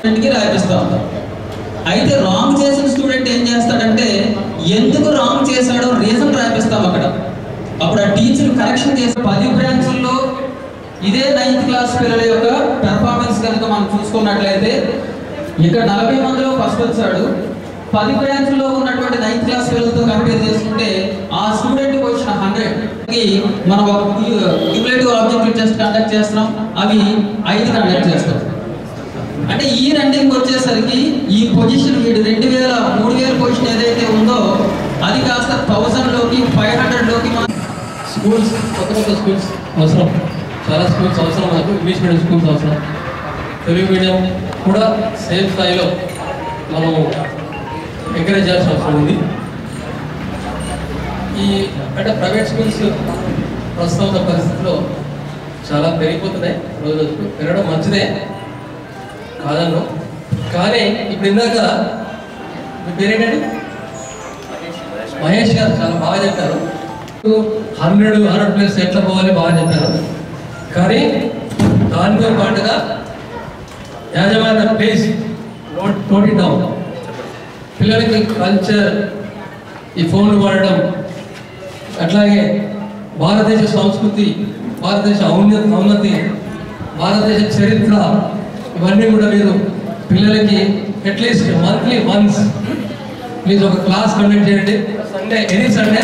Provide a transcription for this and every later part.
స్టూడెంట్కి రాయిపిస్తూ ఉంటాం అయితే రాంగ్ చేసిన స్టూడెంట్ ఏం చేస్తాడంటే ఎందుకు రాంగ్ చేశాడో రీజన్ రాయిపిస్తాం అక్కడ అప్పుడు ఆ టీచర్ కరెక్షన్ చేసే పది బ్రాంచుల్లో ఇదే నైన్త్ క్లాస్ పిల్లల యొక్క పెర్ఫార్మెన్స్ కనుక మనం చూసుకున్నట్లయితే ఇక్కడ నలభై మందిలో ఫస్ట్ వచ్చాడు పది బ్రాంచ్లో ఉన్నటువంటి నైన్త్ క్లాస్ పిల్లలతో కంపేర్ చేసుకుంటే ఆ స్టూడెంట్కి వచ్చిన హండ్రెడ్ కి మనం క్యూములేటివ్ ఆబ్జెక్టివ్ టెస్ట్ కండక్ట్ చేస్తున్నాం అవి ఐదు కండక్ట్ చేస్తాం అంటే ఈ రన్నింగ్ వచ్చేసరికి ఈ పొజిషన్ వీడు రెండు వేల మూడు వేల పొజిషన్ ఏదైతే ఉందో అది కాస్త థౌసండ్ లోకి ఫైవ్ హండ్రెడ్ లోకి మనం స్కూల్స్ కొత్త కొత్త స్కూల్స్ అవసరం చాలా స్కూల్స్ అవసరం మనకు ఇంగ్లీష్ మీడియం స్కూల్స్ అవసరం తెలుగు మీడియం కూడా సేమ్ స్థాయిలో మనం ఎంకరేజ్ చేయాల్సిన అవసరం ఉంది ఈ అంటే ప్రైవేట్ స్కూల్స్ ప్రస్తుతం ఉన్న పరిస్థితిలో చాలా పెరిగిపోతున్నాయి రోజు రోజుకు పెరగడం మంచిదే కాదన్ను కానీ ఇప్పుడు ఇందాక మీ పేరేంటండి మహేష్ గారు చాలా బాగా చెప్పారు హండ్రెడ్ హండ్రెడ్ ప్లేస్ ఎట్లా పోవాలి బాగా చెప్పారు కానీ దానితో పాటుగా యాజమాన్య please note note it down పిల్లలకి కల్చర్ ఈ ఫోన్లు వాడడం అట్లాగే భారతదేశ సంస్కృతి భారతదేశ ఔన్న ఔన్నతి భారతదేశ చరిత్ర ఇవన్నీ కూడా మీరు పిల్లలకి అట్లీస్ట్ మంత్లీ వన్స్ ప్లీజ్ ఒక క్లాస్ కండక్ట్ చేయండి సండే ఎనీ సండే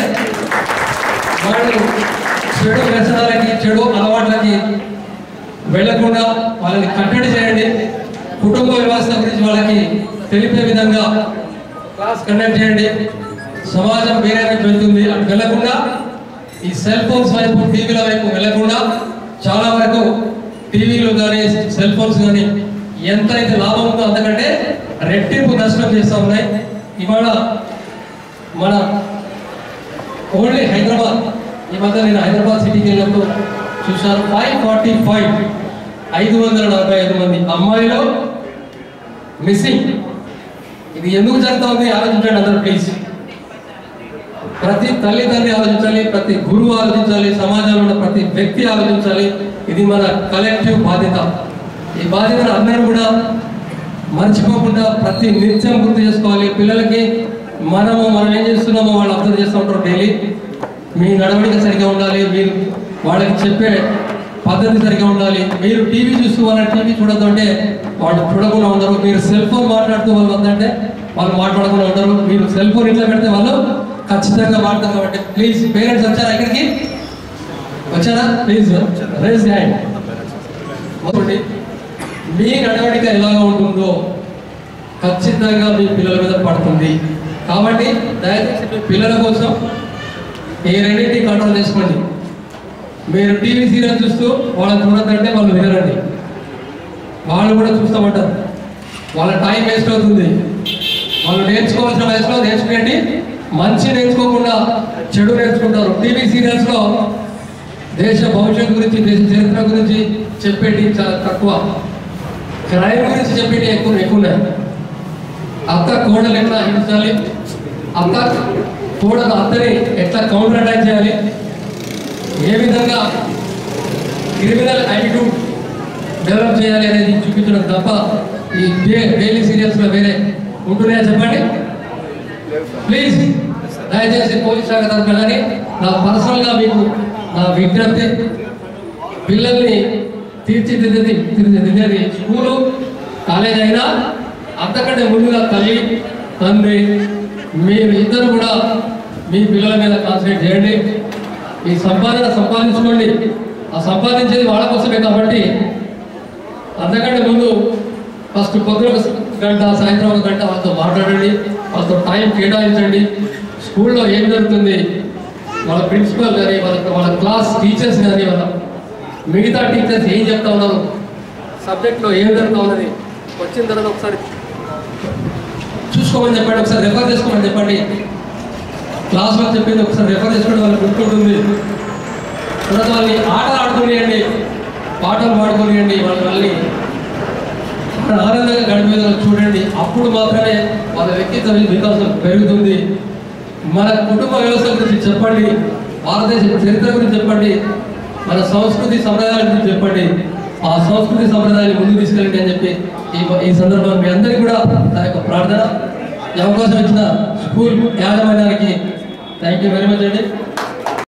వాళ్ళు చెడు వ్యసనాలకి చెడు అలవాట్లకి వెళ్లకుండా వాళ్ళని కట్టడి చేయండి కుటుంబ వ్యవస్థ గురించి వాళ్ళకి తెలిపే విధంగా క్లాస్ కండక్ట్ చేయండి సమాజం వేరే వైపు వెళ్తుంది అటు వెళ్లకుండా ఈ సెల్ ఫోన్స్ వైపు టీవీల వైపు వెళ్లకుండా చాలా వరకు టీవీలు కానీ సెల్ ఫోన్స్ కానీ ఎంత అయితే లాభం ఉందో అంతకంటే రెట్టింపు నష్టం చేస్తూ ఉన్నాయి ఇవాళ మన ఓన్లీ హైదరాబాద్ ఈ మధ్య నేను హైదరాబాద్ సిటీకి వెళ్ళినప్పుడు చూశాను ఫైవ్ ఫార్టీ ఫైవ్ ఐదు వందల నలభై ఐదు మంది అమ్మాయిలు మిస్సింగ్ ఇది ఎందుకు జరుగుతుంది ఆలోచించండి అందరూ ప్లీజ్ ప్రతి తల్లిదండ్రి ఆలోచించాలి ప్రతి గురువు ఆలోచించాలి సమాజంలో ఉన్న ప్రతి వ్యక్తి ఆలోచించాలి ఇది మన కలెక్టివ్ బాధ్యత ఈ బాధ్యతను అందరూ కూడా మర్చిపోకుండా ప్రతి నిత్యం గుర్తు చేసుకోవాలి పిల్లలకి మనము మనం ఏం చేస్తున్నామో వాళ్ళు అర్థం చేస్తూ ఉంటారు డైలీ మీ నడవడిక సరిగా ఉండాలి మీరు వాళ్ళకి చెప్పే పద్ధతి సరిగా ఉండాలి మీరు టీవీ చూస్తూ వాళ్ళ టీవీ చూడద్దు అంటే వాళ్ళు చూడకుండా ఉండరు మీరు సెల్ ఫోన్ మాట్లాడుతూ వాళ్ళు వద్దంటే వాళ్ళు మాట్లాడకుండా ఉండరు మీరు సెల్ ఫోన్ ఇంట్లో పెడితే వాళ్ళు ఖచ్చితంగా వాడతారు కాబట్టి ప్లీజ్ పేరెంట్స్ వచ్చారా ఇక్కడికి వచ్చారా ప్లీజ్ రేస్ హ్యాండ్ మొదటి మీ నడవడిక ఎలాగా ఉంటుందో ఖచ్చితంగా మీ పిల్లల మీద పడుతుంది కాబట్టి దయచేసి మీ పిల్లల కోసం ఈ రెండింటిని కంట్రోల్ చేసుకోండి మీరు టీవీ సీరియల్ చూస్తూ వాళ్ళని చూడద్దంటే వాళ్ళు వినరండి వాళ్ళు కూడా చూస్తామంటారు వాళ్ళ టైం వేస్ట్ అవుతుంది వాళ్ళు నేర్చుకోవాల్సిన వయసులో నేర్చుకోండి మంచి నేర్చుకోకుండా చెడు నేర్చుకుంటారు టీవీ సీరియల్స్లో దేశ భవిష్యత్తు గురించి దేశ చరిత్ర గురించి చెప్పేటి చాలా తక్కువ క్రైమ్ గురించి చెప్పేటి ఎక్కువ ఎక్కువ ఉన్నాయి అత్త కోడలు ఎట్లా హింసాలి అత్త కోడలు అత్తని ఎట్లా కౌంటర్ అటాక్ చేయాలి ఏ విధంగా క్రిమినల్ యాటిట్యూడ్ డెవలప్ చేయాలి అనేది చూపించడం తప్ప ఈ డే- డైలీ సీరియల్స్లో వేరే ఉంటున్నాయా చెప్పండి ప్లీజ్ దయచేసి పోలీస్ శాఖ తరఫున కానీ నా పర్సనల్గా మీకు నా విజ్ఞప్తి పిల్లల్ని తీర్చిదిద్దేది తీర్చిదిద్దేది స్కూలు కాలేజ్ అయినా అంతకంటే ముందుగా తల్లి తండ్రి మీరు ఇద్దరు కూడా మీ పిల్లల మీద కాన్సన్ట్రేట్ చేయండి ఈ సంపాదన సంపాదించుకోండి ఆ సంపాదించేది వాళ్ళ కోసమే కాబట్టి అంతకంటే ముందు ఫస్ట్ పొద్దున ఒక గంట సాయంత్రం ఒక గంట వాళ్ళతో మాట్లాడండి వాళ్ళతో టైం కేటాయించండి స్కూల్లో ఏం జరుగుతుంది వాళ్ళ ప్రిన్సిపల్ కానీ వాళ్ళ వాళ్ళ క్లాస్ టీచర్స్ కానీ వాళ్ళ మిగతా టీచర్స్ ఏం చెప్తా ఉన్నారు సబ్జెక్ట్లో ఏం జరుగుతూ ఉన్నది వచ్చిన తర్వాత ఒకసారి చూసుకోమని చెప్పండి ఒకసారి రెఫర్ చేసుకోమని చెప్పండి క్లాస్లో చెప్పింది ఒకసారి రెఫర్ చేసుకోవడం వాళ్ళకి గుర్తుంటుంది తర్వాత వాళ్ళని ఆటలు ఆడుకునియండి పాటలు పాడుకునియండి వాళ్ళ వాళ్ళని మన ఆనందంగా గడిపేదో చూడండి అప్పుడు మాత్రమే వాళ్ళ వ్యక్తిత్వ వికాసం పెరుగుతుంది మన కుటుంబ వ్యవస్థ గురించి చెప్పండి భారతదేశ చరిత్ర గురించి చెప్పండి మన సంస్కృతి సంప్రదాయాల గురించి చెప్పండి ఆ సంస్కృతి సంప్రదాయాన్ని ముందుకు తీసుకెళ్ళండి అని చెప్పి ఈ ఈ సందర్భంగా మీ అందరికీ కూడా నా యొక్క ప్రార్థన ఈ అవకాశం ఇచ్చిన స్కూల్ యాజమాన్యానికి థ్యాంక్ యూ వెరీ మచ్ అండి